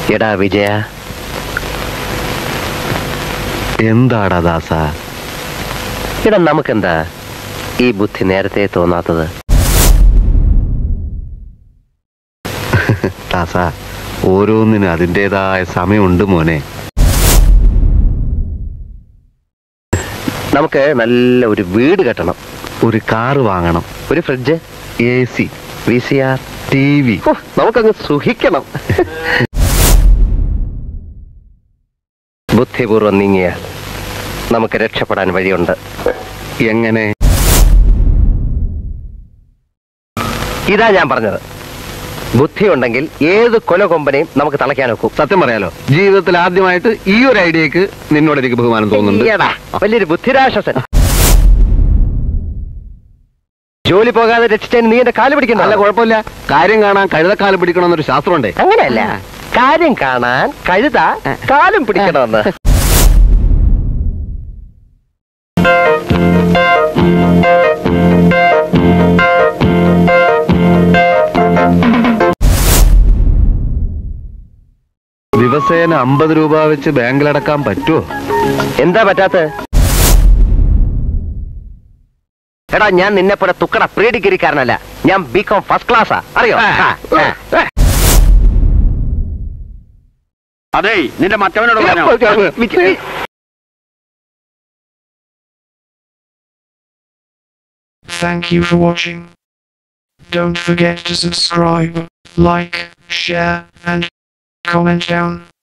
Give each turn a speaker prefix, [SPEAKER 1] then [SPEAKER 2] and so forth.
[SPEAKER 1] എടാ വിജയ
[SPEAKER 2] എന്താടാ ദാസ
[SPEAKER 1] എടാ നമുക്കെന്താ ഈ ബുദ്ധി നേരത്തെ തോന്നാത്തത്
[SPEAKER 2] ദാസ ഓരോന്നിനും അതിൻ്റെതായ സമയമുണ്ട് മോനെ
[SPEAKER 1] നമുക്ക് നല്ല ഒരു വീട് കെട്ടണം
[SPEAKER 2] ഒരു കാറ് വാങ്ങണം
[SPEAKER 1] ഒരു fridge
[SPEAKER 2] A C
[SPEAKER 1] V C R
[SPEAKER 2] T V
[SPEAKER 1] നമുക്കങ്ങ് സുഖിക്കണം ബുദ്ധിപൂർവ്വം നീങ്ങിയാൽ നമുക്ക് രക്ഷപ്പെടാൻ വഴിയുണ്ട്
[SPEAKER 2] എങ്ങനെ
[SPEAKER 1] ഇതാ ഞാൻ പറഞ്ഞത് ബുദ്ധി ഉണ്ടെങ്കിൽ ഏത് കൊല കൊമ്പനെയും നമുക്ക് തളയ്ക്കാൻ ഒക്കും
[SPEAKER 2] സത്യം പറയാലോ ജീവിതത്തിൽ ആദ്യമായിട്ട് ഈ ഒരു ഐഡിയക്ക് നിന്നോട് എനിക്ക് ബഹുമാനം തോന്നുന്നുണ്ട്
[SPEAKER 1] ഈയെടാ, വലിയൊരു ബുദ്ധിരാശ്വസൻ ജോലി പോകാതെ രക്ഷിച്ചതിന് നീ എന്റെ കാല് പിടിക്കണ്ട
[SPEAKER 2] അല്ല കുഴപ്പമില്ല കാര്യം കാണാൻ കഴുതക്കാലം പിടിക്കണമെന്നൊരു ശാസ്ത്രമുണ്ടേ
[SPEAKER 1] അങ്ങനെയല്ല കാര്യം കാണാൻ കഴുത കാലും പിടിക്കണമെന്ന്
[SPEAKER 2] ദിവസേന അമ്പത് രൂപ വെച്ച് ബാങ്കിലടക്കാൻ പറ്റുമോ
[SPEAKER 1] എന്താ പറ്റാത്ത എടാ ഞാൻ നിന്നെ പോലെ തുക്കട പ്രീ ഡിഗ്രിക്കാരനല്ല ഞാൻ ബി കോം ഫസ്റ്റ് ക്ലാസ്സാ അറിയോ ആ, ആ.
[SPEAKER 3] അതെ നിന്റെ മറ്റവനോട് പറഞ്ഞോ
[SPEAKER 4] Thank you for watching. Don't forget to subscribe, like, share, and comment down.